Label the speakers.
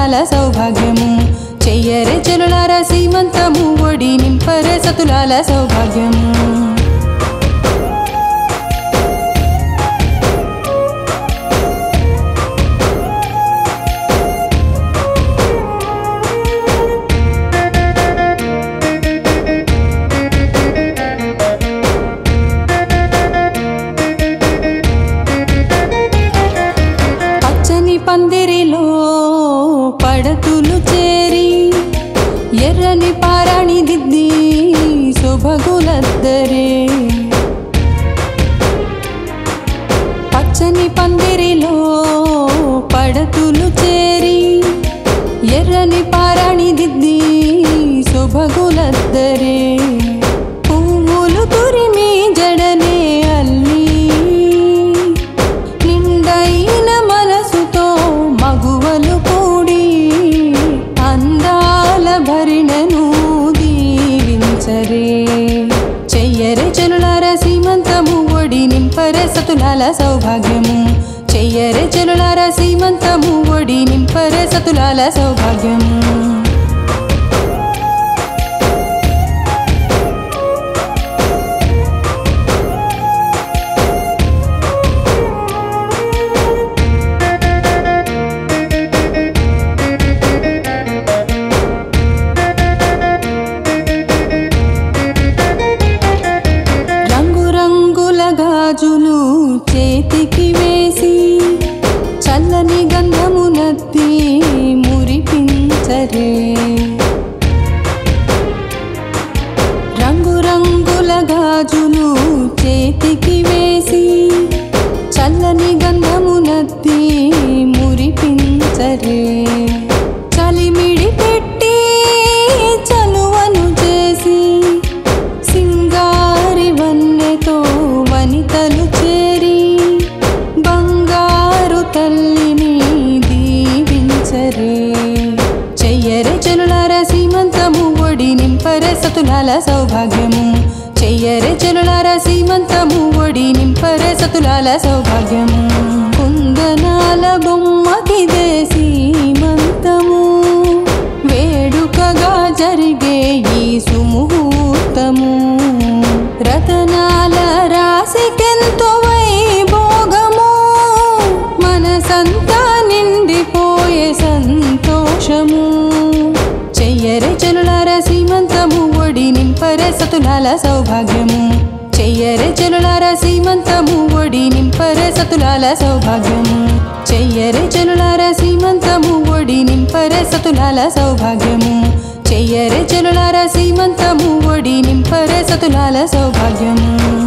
Speaker 1: సతులాల సౌభాగ్యము చెయ్యరే చెలులార సీమంతము ఒడి నింపరే సతులాల సౌభాగ్యము పచ్చని పందిరిలో పడతులు చేరి ఎర్రని పారాణి దిద్ది శుభగులద్దరే పచ్చని పందిరిలో పడతులు చేరి ఎర్రని పారాణి దిద్ది శుభగులద్దరే పువ్వులు తురిమి జడనే అల్లి నిండైన మనసుతో మగువలు కూడి అందాల భరిణను దీవించరే చెయ్యరే చెలులార సీమంతము ఒడి నింపరే సతులాల సౌభాగ్యము చెయ్యరే చెలులార సీమంతము ఒడి నింపరే సతులాల సౌభాగ్యము రంగురంగుల గాజులు చేతికి వేసి చల్లని గంధమునత్తి మురిపించరే రంగురంగుల గాజులు చేతికి వేసి చల్లని గంధమునత్తి మురిపించరే చలిమిడి పెట్టి చలువను చేసి సింగారి వన్నెతో వనితలు చేరి బంగారు తల్లిని దీవించరే చెయ్యరే చెలులార సీమంతము ఒడి నింపరే సతులాల సౌభాగ్యము చెయ్యరే చెలులార సీమంతము ఒడి నింపరే సతులాల సౌభాగ్యము కుందనాల బొమ్మకిదే సీమంతము వేడుకగా జరిగే ఈ సుముహూర్తము రతనాల రాశికెంతో వైభోగము మనసంతా నిండిపోయే సంతోషము చెయ్యరే చెలులార సీమంతము ఒడి నింపరే సతులాల సౌభాగ్యము చెయ్యరే చెలులార సీమంతము ఒడి నింపరే సతులాల సౌభాగ్యము చెయ్యరే చెలులార సీమంతము ఒడి నింపరే సతులాల సౌభాగ్యము చెయ్యరే చెలులార సీమంతము ఒడి నింపరే సతులాల సౌభాగ్యము